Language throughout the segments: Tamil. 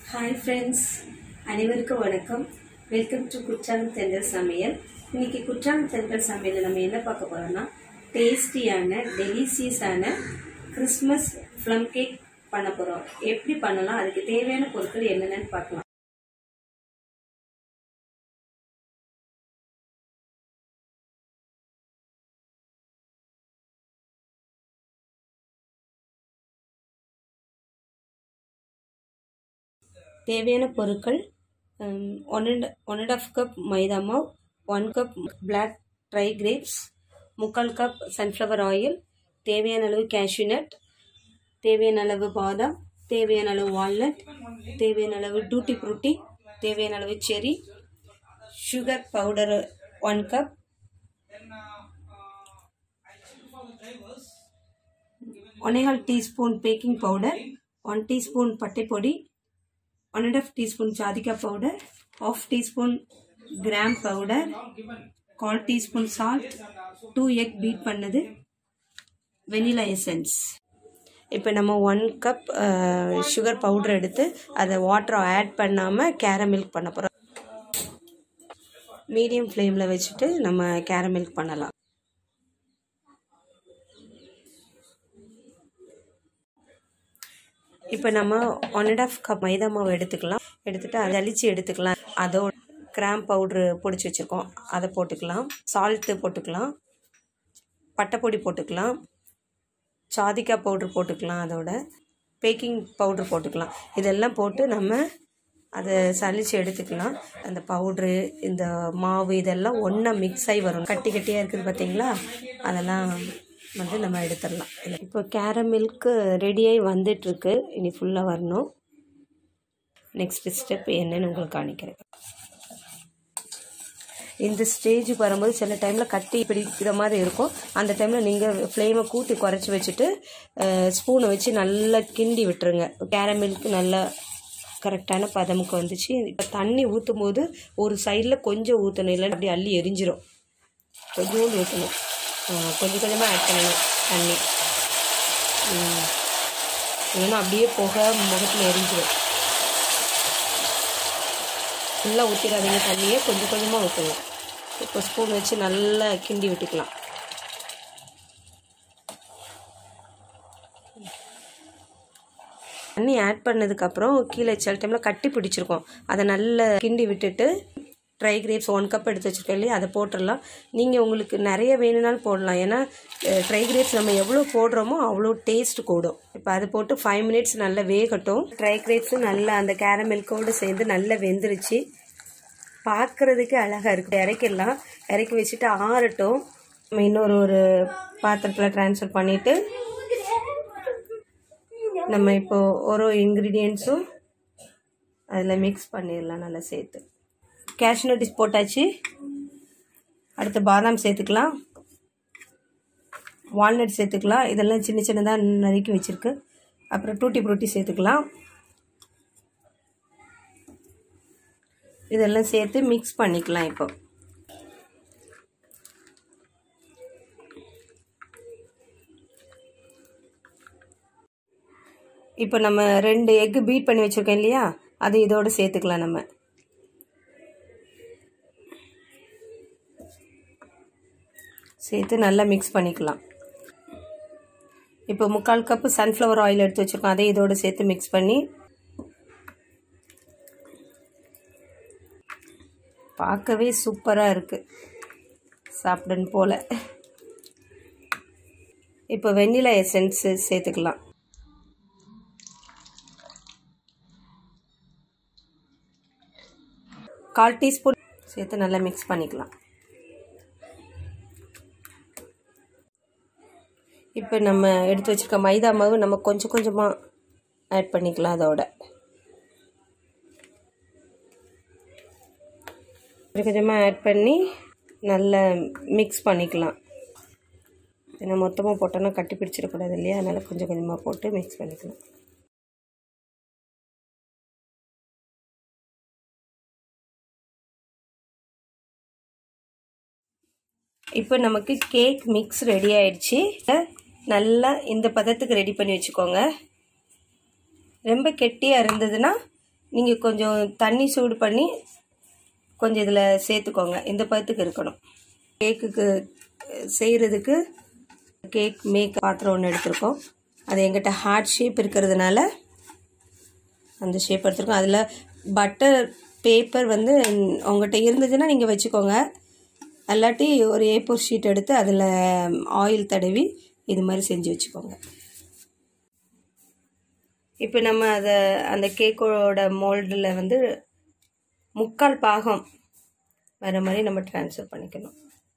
ஹாய் ஃப்ரெண்ட்ஸ் அனைவருக்கும் வணக்கம் வெல்கம் டு குற்றாலம் தென்றல் சமையல் இன்னைக்கு குற்றாலம் தென்றல் சமையலில் நம்ம என்ன பார்க்க போறோம்னா டேஸ்டியான டெலிசியஸான கிறிஸ்மஸ் ப்ளம் கேக் பண்ண போகிறோம் எப்படி பண்ணலாம் அதுக்கு தேவையான பொருட்கள் என்னென்னு பார்க்கலாம் தேவையான பொருட்கள் one and one and half cup மைதா மாவு one cup black dry grapes முக்கால் கப் சன்ஃப்ளவர் ஆயில் தேவையான அளவு cashew நட் தேவையான அளவு பாதாம் தேவையான அளவு வால்நட் தேவையான அளவு டூட்டி ஃப்ரூட்டி தேவையான அளவு cherry sugar powder one cup ஒன்னேகால் teaspoon baking powder one teaspoon பட்டை பொடி ஒன் அண்ட் ஆஃப் டீஸ்பூன் ஜாதிகா பவுடர் ஆஃப் டீஸ்பூன் கிராம் பவுடர் கால் teaspoon salt two egg beat பண்ணது வெனிலா எசன்ஸ் இப்போ நம்ம ஒன் கப் சுகர் பவுடர் எடுத்து அதை வாட்டரை ஆட் பண்ணாமல் கேரம் மில்க் பண்ண போகிறோம் மீடியம் ஃப்ளேமில் வச்சுட்டு நம்ம கேரம் மில்க் பண்ணலாம் இப்போ நம்ம ஒன் அண்ட் ஆஃப் கப் மைதா மாவு எடுத்துக்கலாம் எடுத்துட்டு அதை அழிச்சு எடுத்துக்கலாம் அதோட கிராம் பவுட்ரு பொடிச்சு வச்சுருக்கோம் அதை போட்டுக்கலாம் சால்ட்டு போட்டுக்கலாம் பட்டைப்பொடி போட்டுக்கலாம் சாதிக்காய் பவுட்ரு போட்டுக்கலாம் அதோட பேக்கிங் பவுட்ரு போட்டுக்கலாம் இதெல்லாம் போட்டு நம்ம அதை சலிச்சு எடுத்துக்கலாம் அந்த பவுட்ரு இந்த மாவு இதெல்லாம் ஒன்றா மிக்ஸ் ஆகி வரும் கட்டி கட்டியாக இருக்குது பார்த்தீங்களா அதெல்லாம் வந்து நம்ம எடுத்துடலாம் இப்போ கேரமில்க்கு ரெடியாகி வந்துட்டுருக்கு இனி ஃபுல்லாக வரணும் நெக்ஸ்ட் ஸ்டெப் என்னன்னு உங்களுக்கு காணிக்கிறேன் இந்த ஸ்டேஜுக்கு வரும்போது சில டைமில் கட்டி பிடிக்கிற மாதிரி இருக்கும் அந்த டைமில் நீங்கள் ஃப்ளேமை கூட்டி குறைச்சி வச்சுட்டு ஸ்பூனை வச்சு நல்லா கிண்டி விட்டுருங்க கேரமில்க்கு நல்லா கரெக்டான பதமுக்கு வந்துச்சு இப்போ தண்ணி ஊற்றும் போது ஒரு சைடில் கொஞ்சம் ஊற்றணும் இல்லைன்னா அப்படியே அள்ளி எரிஞ்சிரும் கொஞ்சோண்டு ஊற்றணும் கொஞ்சம் கொஞ்சமாக ஆட் பண்ணணும் தண்ணி இல்லைன்னா அப்படியே புகை முகத்தில் எரிஞ்சிடும் ஃபுல்லாக ஊற்றிடாதீங்க தண்ணியை கொஞ்சம் கொஞ்சமாக ஊற்றுங்க இப்போ ஸ்பூன் வச்சு நல்லா கிண்டி விட்டுக்கலாம் தண்ணி ஆட் பண்ணதுக்கப்புறம் கீழே சில டைமில் கட்டி பிடிச்சிருக்கோம் அதை நல்லா கிண்டி விட்டுட்டு ட்ரை கிரேப்ஸ் ஒன் கப் எடுத்து வச்சுருக்கேன் இல்லையா அதை போட்டுடலாம் நீங்கள் உங்களுக்கு நிறைய வேணும்னாலும் போடலாம் ஏன்னா ட்ரை கிரேப்ஸ் நம்ம எவ்வளோ போடுறோமோ அவ்வளோ டேஸ்ட் கூடும் இப்போ அது போட்டு ஃபைவ் மினிட்ஸ் நல்லா வேகட்டும் ட்ரை கிரேப்ஸும் நல்லா அந்த கேரமில்கோடு சேர்ந்து நல்லா வெந்துருச்சு பார்க்குறதுக்கு அழகாக இருக்குது இறக்கிடலாம் இறக்கி வச்சுட்டு ஆறட்டும் நம்ம இன்னொரு ஒரு பாத்திரத்தில் ட்ரான்ஸ்ஃபர் பண்ணிவிட்டு நம்ம இப்போது ஒரு இன்க்ரீடியன்ஸும் அதில் மிக்ஸ் பண்ணிடலாம் நல்லா சேர்த்து கேஷ்நட்டிஸ் போட்டாச்சு அடுத்து பாதாம் சேர்த்துக்கலாம் வால்நட் சேர்த்துக்கலாம் இதெல்லாம் சின்ன சின்னதாக நறுக்கி வச்சுருக்கு அப்புறம் டூட்டி ஃப்ரூட்டி சேர்த்துக்கலாம் இதெல்லாம் சேர்த்து மிக்ஸ் பண்ணிக்கலாம் இப்போ இப்போ நம்ம ரெண்டு எக்கு பீட் பண்ணி வச்சுருக்கோம் இல்லையா அது இதோடு சேர்த்துக்கலாம் நம்ம சேர்த்து நல்லா மிக்ஸ் பண்ணிக்கலாம் இப்போ முக்கால் கப்பு சன்ஃப்ளவர் ஆயில் எடுத்து வச்சுருக்கோம் அதை இதோடு சேர்த்து மிக்ஸ் பண்ணி பார்க்கவே சூப்பராக இருக்குது சாப்பிடன்னு போல் இப்போ வெண்ணிலா எசன்ஸு சேர்த்துக்கலாம் கால் டீஸ்பூன் சேர்த்து நல்லா மிக்ஸ் பண்ணிக்கலாம் இப்போ நம்ம எடுத்து வச்சுருக்க மைதா மாவு நம்ம கொஞ்சம் கொஞ்சமாக ஆட் பண்ணிக்கலாம் அதோட கொஞ்சம் கொஞ்சமாக ஆட் பண்ணி நல்லா மிக்ஸ் பண்ணிக்கலாம் ஏன்னா மொத்தமாக போட்டோன்னா கட்டி பிடிச்சிடக்கூடாது இல்லையா அதனால் கொஞ்சம் கொஞ்சமாக போட்டு மிக்ஸ் பண்ணிக்கலாம் இப்போ நமக்கு கேக் மிக்ஸ் ரெடி ஆயிடுச்சு நல்லா இந்த பதத்துக்கு ரெடி பண்ணி வச்சுக்கோங்க ரொம்ப கெட்டியாக இருந்ததுன்னா நீங்கள் கொஞ்சம் தண்ணி சூடு பண்ணி கொஞ்சம் இதில் சேர்த்துக்கோங்க இந்த பதத்துக்கு இருக்கணும் கேக்குக்கு செய்கிறதுக்கு கேக் மேக் பாத்திரம் ஒன்று எடுத்திருக்கோம் அது எங்கிட்ட ஹார்ட் ஷேப் இருக்கிறதுனால அந்த ஷேப் எடுத்திருக்கோம் அதில் பட்டர் பேப்பர் வந்து உங்கள்கிட்ட இருந்துச்சுன்னா நீங்கள் வச்சுக்கோங்க அல்லாட்டி ஒரு ஏப்போர் ஷீட் எடுத்து அதில் ஆயில் தடவி இது மாதிரி செஞ்சு வச்சுக்கோங்க இப்போ நம்ம அதை அந்த கேக்கோட மோல்டில் வந்து முக்கால் பாகம் வர மாதிரி நம்ம ட்ரான்ஸ்ஃபர் பண்ணிக்கணும்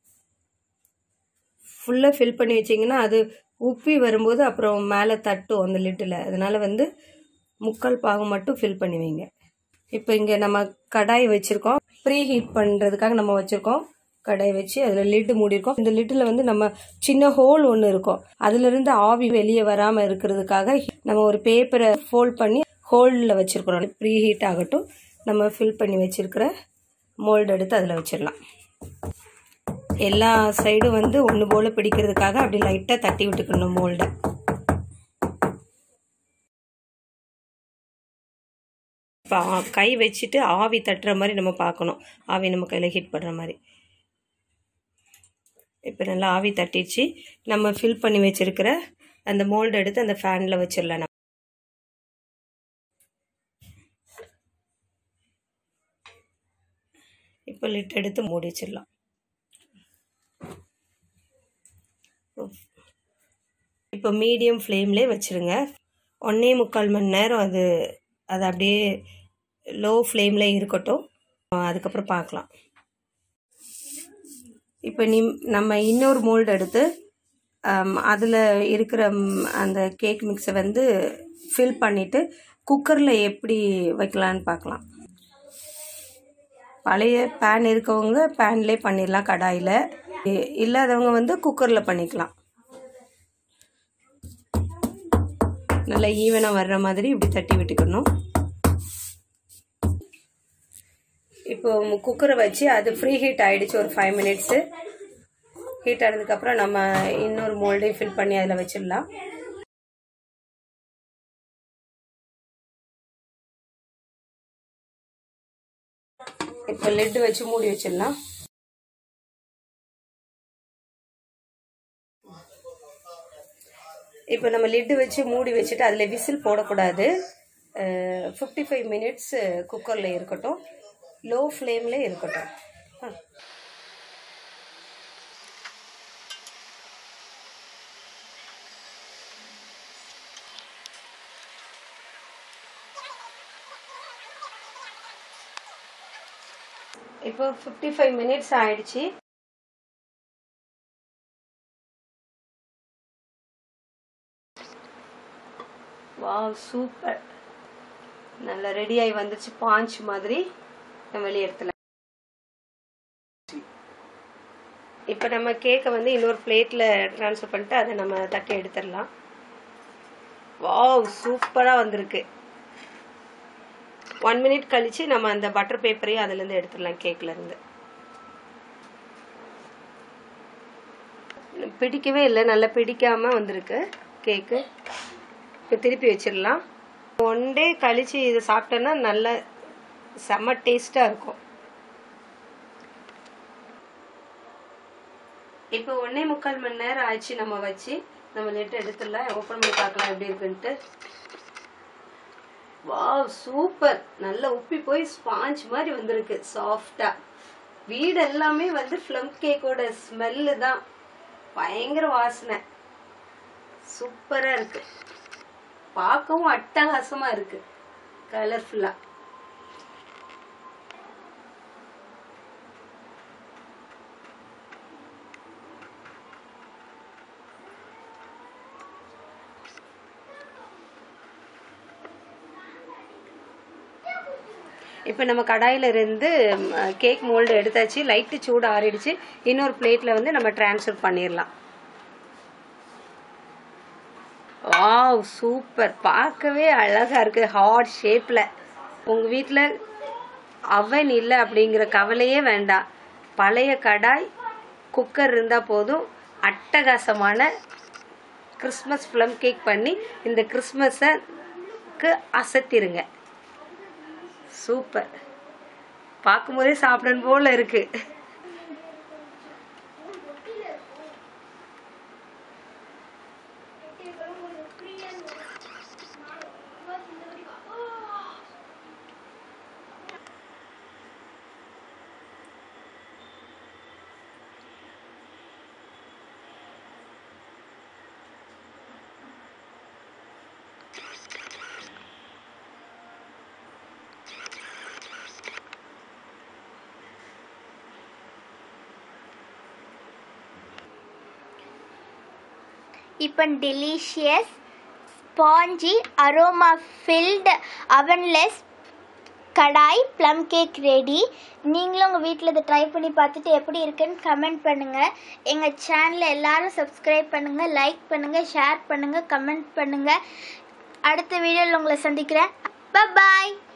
ஃபுல்லாக ஃபில் பண்ணி வச்சிங்கன்னா அது உப்பி வரும்போது அப்புறம் மேலே தட்டும் அந்த லிட்டில் அதனால் வந்து முக்கால் பாகம் மட்டும் ஃபில் பண்ணி வைங்க இப்போ இங்கே நம்ம கடாய் வச்சுருக்கோம் ப்ரீ ஹீட் பண்ணுறதுக்காக நம்ம வச்சுருக்கோம் கடாய் வச்சு அதில் லிட்டு மூடியிருக்கோம் இந்த லிட்டில் வந்து நம்ம சின்ன ஹோல் ஒன்று இருக்கும் அதுலேருந்து ஆவி வெளியே வராமல் இருக்கிறதுக்காக நம்ம ஒரு பேப்பரை ஃபோல்ட் பண்ணி ஹோலில் வச்சுருக்குறோம் ப்ரீ ஹீட் ஆகட்டும் நம்ம ஃபில் பண்ணி வச்சுருக்கிற மோல்டு எடுத்து அதில் வச்சிடலாம் எல்லா சைடும் வந்து ஒன்று போல் பிடிக்கிறதுக்காக அப்படி லைட்டாக தட்டி விட்டுக்கணும் மோல்டை இப்போ கை வச்சுட்டு ஆவி தட்டுற மாதிரி நம்ம பார்க்கணும் ஆவி நம்ம கையில் ஹீட் பண்ணுற மாதிரி இப்போ நல்லா ஆவி தட்டிச்சு நம்ம ஃபில் பண்ணி வச்சுருக்கிற அந்த மோல்டு எடுத்து அந்த ஃபேனில் வச்சிடலாம் நம்ம இப்போ லிட் எடுத்து மூடி வச்சிடலாம் இப்போ மீடியம் ஃப்ளேம்லேயே வச்சுருங்க ஒன்றே முக்கால் மணி நேரம் அது அது அப்படியே லோ ஃப்ளேமில் இருக்கட்டும் அதுக்கப்புறம் பார்க்கலாம் இப்போ நீ நம்ம இன்னொரு மோல்டு எடுத்து அதில் இருக்கிற அந்த கேக் மிக்ஸை வந்து ஃபில் பண்ணிவிட்டு குக்கரில் எப்படி வைக்கலான்னு பார்க்கலாம் பழைய பேன் இருக்கவங்க பேன்லேயே பண்ணிடலாம் கடாயில் இல்லாதவங்க வந்து குக்கரில் பண்ணிக்கலாம் நல்லா ஈவனாக வர்ற மாதிரி இப்படி தட்டி விட்டுக்கணும் இப்போ குக்கரை வச்சு அது ஃப்ரீ ஹீட் ஆகிடுச்சு ஒரு ஃபைவ் மினிட்ஸு ஹீட் ஆனதுக்கப்புறம் நம்ம இன்னொரு மோல்டையும் ஃபில் பண்ணி அதில் வச்சிடலாம் இப்போ லெட்டு வச்சு மூடி வச்சிடலாம் இப்போ நம்ம லிட்டு வச்சு மூடி வச்சுட்டு அதில் விசில் போடக்கூடாது ஃபிஃப்டி ஃபைவ் மினிட்ஸ் குக்கரில் இருக்கட்டும் லோ ஃப்ளேமில் இருக்கட்டும் இப்போ ஃபிஃப்டி ஃபைவ் மினிட்ஸ் ஆயிடுச்சு வா சூப்பர் நல்லா ரெடி ஆகி வந்துச்சு பாஞ்ச் மாதிரி நம்ம வெளியே எடுத்துல இப்போ நம்ம கேக்கை வந்து இன்னொரு பிளேட்டில் ட்ரான்ஸ்ஃபர் பண்ணிட்டு அதை நம்ம தட்டி எடுத்துடலாம் வாவ் சூப்பராக வந்திருக்கு ஒன் மினிட் கழிச்சு நம்ம அந்த பட்டர் பேப்பரையும் அதுலேருந்து எடுத்துடலாம் கேக்லேருந்து பிடிக்கவே இல்லை நல்லா பிடிக்காம வந்திருக்கு கேக்கு இப்போ திருப்பி வச்சிடலாம் ஒன் டே கழிச்சு இதை சாப்பிட்டோன்னா நல்ல செம்ம டேஸ்ட்டாக இருக்கும் இப்போ ஒன்னே முக்கால் மணி நேரம் ஆச்சு நம்ம வச்சு நம்ம லிட்டு எடுத்துடலாம் ஓப்பன் பண்ணி பார்க்கலாம் எப்படி இருக்குன்ட்டு வாவ் சூப்பர் நல்ல உப்பி போய் ஸ்பாஞ்ச் மாதிரி வந்திருக்கு சாஃப்டா வீடு எல்லாமே வந்து ஃப்ளம் கேக்கோட ஸ்மெல்லு தான் பயங்கர வாசனை சூப்பரா இருக்கு பார்க்கவும் அட்டகாசமா இருக்கு கலர்ஃபுல்லா இப்போ நம்ம கடாயில் இருந்து கேக் மோல்டு எடுத்தாச்சு லைட்டு சூடு ஆறிடுச்சு இன்னொரு பிளேட்டில் வந்து நம்ம ட்ரான்ஸ்ஃபர் பண்ணிடலாம் வாவ் சூப்பர் பார்க்கவே அழகாக இருக்குது ஹார்ட் ஷேப்பில் உங்கள் வீட்டில் அவன் இல்லை அப்படிங்கிற கவலையே வேண்டாம் பழைய கடாய் குக்கர் இருந்தால் போதும் அட்டகாசமான கிறிஸ்மஸ் ப்ளம் கேக் பண்ணி இந்த கிறிஸ்மஸுக்கு அசத்திருங்க சூப்பர் பார்க்கும்போதே சாப்பிடணும் போல இருக்கு இப்போ delicious spongy aroma filled ovenless கடாய் ப்ளம் கேக் ரெடி நீங்களும் உங்கள் வீட்டில் இதை ட்ரை பண்ணி பார்த்துட்டு எப்படி இருக்குன்னு கமெண்ட் பண்ணுங்கள் எங்கள் சேனலை எல்லாரும் சப்ஸ்கிரைப் பண்ணுங்கள் லைக் பண்ணுங்கள் ஷேர் பண்ணுங்கள் கமெண்ட் பண்ணுங்கள் அடுத்த வீடியோவில் உங்களை சந்திக்கிறேன் பாய்